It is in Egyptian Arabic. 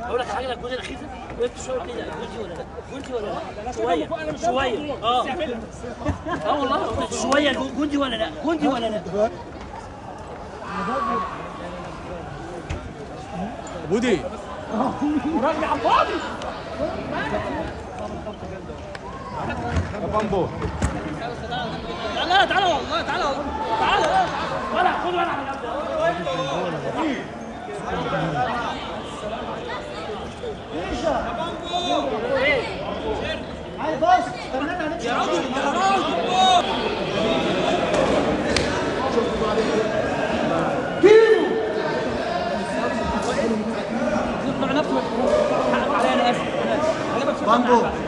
اقول لك حاجه الجون الاخير وقفت شويه كده جونتي ولا لا جونتي ولا لا شويه شويه اه اه والله شويه جونتي ولا لا جونتي ولا لا بودي ورجع على الفاضي يا بامبو تعالى تعالى والله تعالى والله تعالى ولا خد ولا على جنب. يطلع نفسه حقك عليا انا اسف انا بكسب بامبو